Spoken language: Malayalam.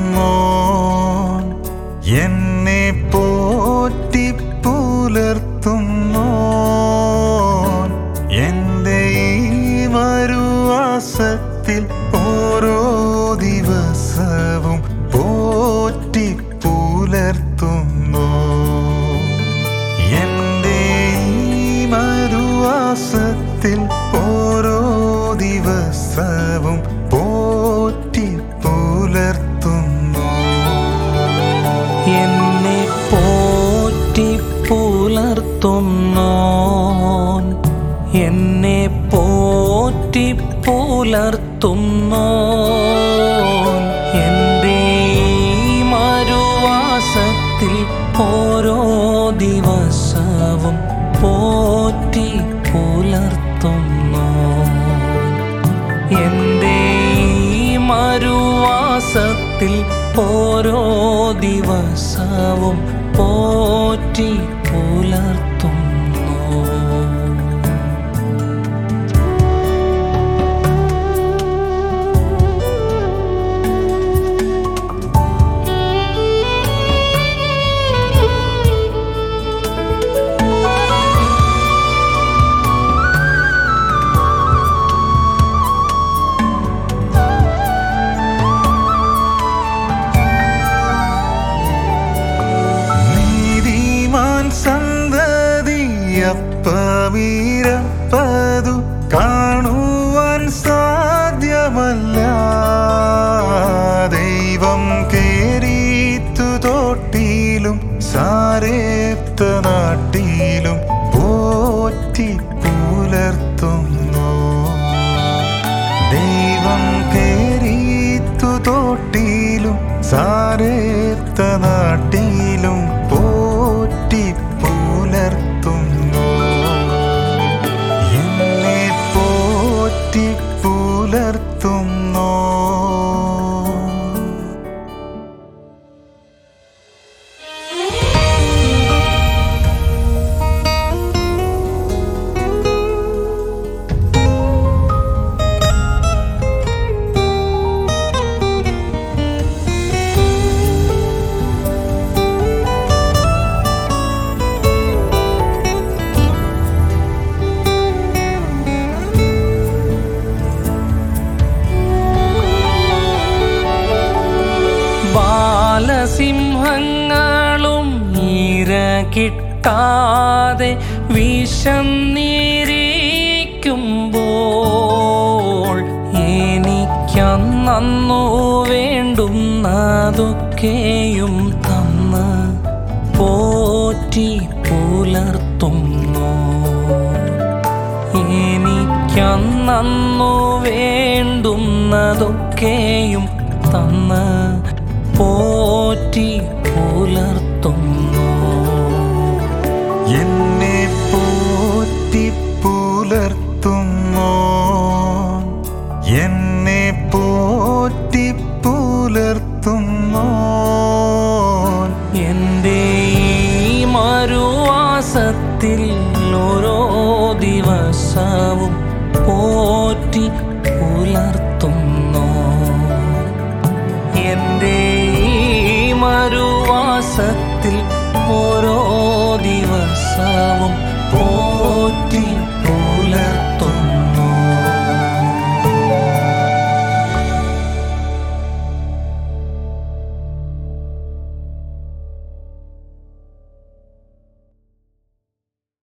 എന്നെ പോറ്റി പുലർത്തുന്നു എൻ്റെ ഈ മരുവാസത്തിൽ ഓരോ ദിവസവും പോറ്റി പുലർത്തുന്നു എൻ്റെ ഈ മരുവാസത്തിൽ ഓരോ ദിവസവും പോറ്റി പുലർത്തുന്നു എന്നെ പോറ്റി പുലർത്തുന്നോൻ എന്നെ പോറ്റി പുലർത്തുന്നോൻ എൻ്റെ ഈ മരുവാസത്തിൽ ഓരോ ദിവസവും പോറ്റി പുലർത്തുന്നോൻ എൻ്റെ ഈ മരുവാസത്തിൽ ഓരോ ദിവസവും പോറ്റി പുലർത്തുന്നു നീതിമാൻ സന്തതിയപ്പമീരപ്പതു കാണുവാൻ സാധ്യമല്ല ദൈവം കേരീത്തു തോട്ടിയിലും സാരേപ്ത നാട്ടിലും പോറ്റി പുലർത്തുന്നു ദൈവം കേരീത്തു തോട്ടിലും സാരേത്ത നാട്ടിലും പോറ്റി പുലർത്തുന്നു എന്നെ പോറ്റി പുലർത്തുന്നു ബാലസിംഹങ്ങളും ഈര കിട്ടാതെ വിശന്നിരിക്കുമ്പോൾ എനിക്കന്നു വേണ്ടുന്നതൊക്കെയും തന്ന് പോറ്റി പുലർത്തുന്നു എനിക്കന്നു വേണ്ടുന്നതൊക്കെയും തന്ന് പോറ്റി പുലർത്തുന്നു എന്നെ പോറ്റി പുലർത്തുന്നു എന്നെ പോറ്റി പുലർത്തുന്നു എൻ്റെ ഈ മരുവാസത്തിൽ ഓരോ ദിവസവും പോറ്റി പുലർത്തുന്നു എൻ്റെ ഈ മരുവാസത്തിൽ ഓരോ ദിവസവും പോറ്റി